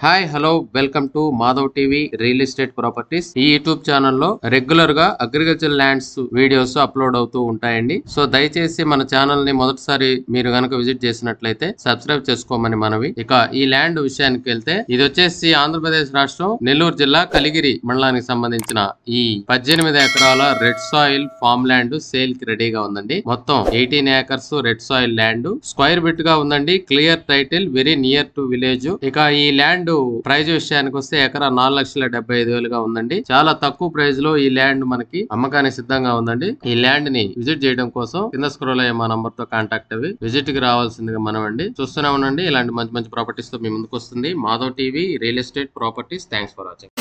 hi hello welcome to Madhav TV real estate properties ఈ YouTube ఛానల్లో regular గా agriculture lands videos upload అవుతూ ఉంటాయండి సో దయచేసి మన ఛానల్ ని మొదటిసారి మీరు గనక విజిట్ చేసినట్లయితే సబ్స్క్రైబ్ చేసుకోమని మనవి ఇక ఈ ల్యాండ్ విషయానికి వెళ్తే ఇది వచ్చేసి ఆంధ్రప్రదేశ్ రాష్ట్రం నెల్లూరు జిల్లా కలిగిరి మండలానికి సంబంధించిన ఈ పద్దెనిమిది ఎకరాల red soil farm land sale కి రెడీగా ఉందండి మొత్తం eighteen acres red soil land square bit గా ఉందండి clear title very near to village ఇక ఈ ల్యాండ్ ప్రైజ్ విషయానికి వస్తే ఎకరా నాలుగు లక్షల డెబ్బై ఐదు వేలుగా ఉందండి చాలా తక్కువ ప్రైజ్ లో ఈ ల్యాండ్ మనకి అమ్మకానికి సిద్ధంగా ఉందండి ఈ ల్యాండ్ ని విజిట్ చేయడం కోసం కింద స్క్రోల్ అయ్యే మా నంబర్ తో కాంటాక్ట్ అవి విజిట్ కి రావాల్సిందిగా మనం అండి చూస్తూనే ఉండండి ఇలాంటి మంచి మంచి ప్రాపర్టీస్ తో మీ ముందుకు వస్తుంది Madhav TV real estate properties thanks for watching